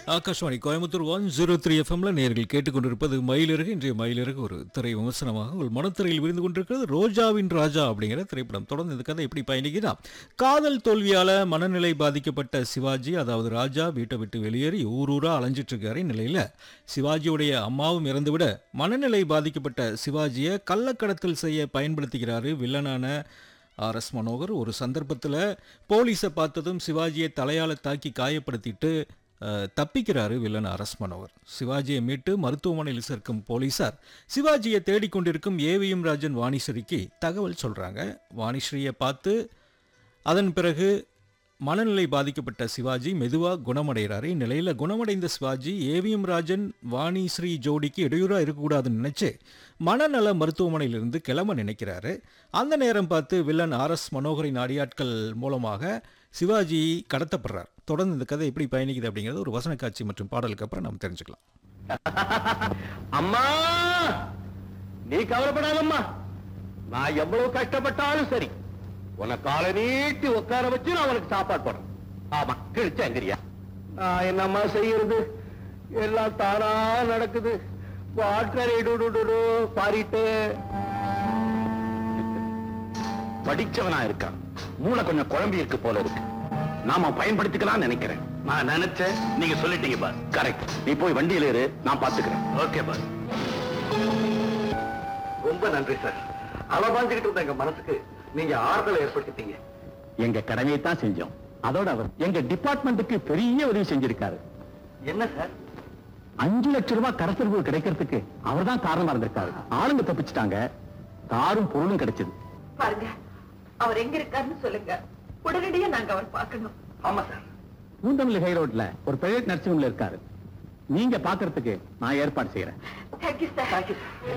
Akashvani Coimbatore one zero three எஃப்எம்ல நேர்கள் கேட்டுக்கொண்டிருப்பது மயிலிறகு இன்றைய மயிலிறகு ஒரு திரை விமர்சனமாக உங்கள் மனத்திரையில் விருந்து கொண்டிருக்கிறது ரோஜாவின் ராஜா அப்படிங்கிற திரைப்படம் தொடர்ந்து இந்த கதை எப்படி பயணிக்குதா காதல் தோல்வியால மனநிலை பாதிக்கப்பட்ட சிவாஜி அதாவது ராஜா வீட்டை விட்டு வெளியேறி ஊர் ஊரா அலைஞ்சிட்டு இருக்காரு நிலையில சிவாஜியுடைய அம்மாவும் இறந்துவிட மனநிலை பாதிக்கப்பட்ட சிவாஜியை கள்ளக்கடத்தல் செய்ய பயன்படுத்திக்கிறாரு வில்லனான ஆர் எஸ் மனோகர் ஒரு சந்தர்ப்பத்தில் போலீஸை பார்த்ததும் சிவாஜியை தலையால் தாக்கி காயப்படுத்திட்டு அஹ், தப்பிக்கிறாரு வில்லன் ஆர் எஸ் மனோகர் சிவாஜியை மீட்டு மருத்துவமனையில் சேர்க்கும் போலீசார் சிவாஜியை தேடிக்கொண்டிருக்கும் ஏவிஎம் ராஜன் வாணிஸ்ரீக்கு தகவல் சொல்கிறாங்க வாணிஸ்ரீயை பார்த்து அதன் பிறகு மனநிலை பாதிக்கப்பட்ட சிவாஜி மெதுவாக குணமடைகிறாரு இந்நிலையில் குணமடைந்த சிவாஜி ஏவிஎம் ராஜன் வாணி ஸ்ரீ ஜோடிக்கு இடையூறாக இருக்கக்கூடாதுன்னு நினச்சி மனநல மருத்துவமனையிலிருந்து கிளம்ப நினைக்கிறாரு அந்த நேரம் பார்த்து வில்லன் ஆர் எஸ் மனோகரின் அடியாட்கள் மூலமாக சிவாஜி கடத்தப்படுறார் தொடர்ந்து இந்த கதை எப்படி பயணிக்குது அப்படிங்கிறது ஒரு வசன காட்சி மற்றும் பாடலுக்கு அப்புறம் நம்ம தெரிஞ்சுக்கலாம் அம்மா நீ கவலைப்படாதம்மா நான் எவ்வளவு கஷ்டப்பட்டாலும் சரி உன்னை காலை நீட்டி உட்கார வச்சு நான் உனக்கு சாப்பாடு போடுறேன் ஆமா கிழிச்சாங்கிறியா நான் என்னம்மா செய்யறது எல்லாம் தானா நடக்குது வாட்டர் இடுடுடு பாரிட்டு படிச்சவனா இருக்கான் மூளை கொஞ்சம் குழம்பி இருக்கு போல இருக்கு நாம பயன்படுத்திக்கலாம் நினைக்கிறேன் நான் நினைச்சேன் நீங்க சொல்லிட்டீங்க பாஸ் கரெக்ட் நீ போய் வண்டியில இரு நான் பாத்துக்கிறேன் ஓகே பாஸ் ரொம்ப நன்றி சார் அளவாஞ்சுக்கிட்டு இருந்த எங்க மனசுக்கு நீங்க ஆறுதலை ஏற்படுத்திட்டீங்க எங்க கடமையை தான் செஞ்சோம் அதோட அவர் எங்க டிபார்ட்மெண்ட்டுக்கு பெரிய உதவி செஞ்சிருக்காரு என்ன சார் அஞ்சு லட்சம் ரூபாய் கரசரவு கிடைக்கிறதுக்கு அவர் தான் காரணமா இருந்திருக்காரு ஆளுங்க தப்பிச்சிட்டாங்க காரும் பொருளும் கிடைச்சது பாருங்க அவர் எங்க இருக்காருன்னு சொல்லுங்க உடனடியா நாங்க அவர் பார்க்கணும் ஆமா சார் பூந்தமல்லி ஹை ரோட்ல ஒரு பிரைவேட் நர்சிங் ஹோம்ல இருக்காரு நீங்க பாக்குறதுக்கு நான் ஏற்பாடு செய்யறேன் தேங்க்யூ சார்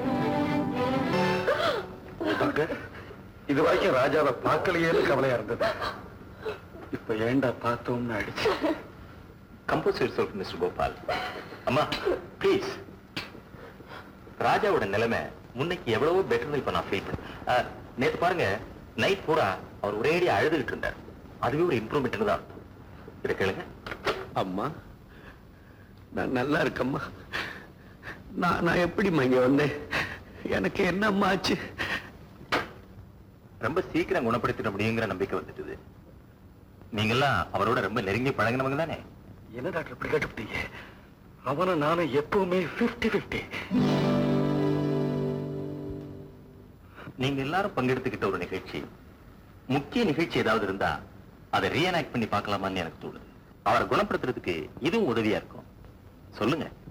டாக்டர் இது வரைக்கும் ராஜாவை பார்க்கலையேன்னு கவலையா இருந்தது இப்ப ஏண்டா பார்த்தோம்னு அடிச்சு கம்போஸ் யோர் மிஸ்டர் கோபால் அம்மா ப்ளீஸ் ராஜாவோட நிலைமை முன்னைக்கு எவ்வளவோ பெட்டர் இப்ப நான் ஃபீல் பண்ணேன் நேத்து பாருங்க நைட் பூரா அவர் ஒரேடி அழுதுகிட்டு இருந்தார் அதுவே ஒரு இம்ப்ரூவ்மெண்ட் தான் அர்த்தம் இதை கேளுங்க அம்மா நான் நல்லா இருக்கம்மா நான் நான் எப்படிம்மா இங்க வந்தேன் எனக்கு என்னம்மா ஆச்சு ரொம்ப சீக்கிரம் குணப்படுத்திட முடியுங்கிற நம்பிக்கை வந்துட்டுது நீங்கெல்லாம் அவரோட ரொம்ப நெருங்கி பழகினவங்க தானே என்ன டாக்டர் இப்படி கேட்டுவிட்டீங்க அவனும் நானும் எப்பவுமே பிப்டி பிப்டி நீங்க எல்லாரும் பங்கெடுத்துக்கிட்ட ஒரு நிகழ்ச்சி முக்கிய நிகழ்ச்சி ஏதாவது இருந்தா அதை ரீஎனாக்ட் பண்ணி பார்க்கலாமான்னு எனக்கு தோணுது அவரை குணப்படுத்துறதுக்கு இதுவும் உதவியா இருக்கும் சொல்லுங்க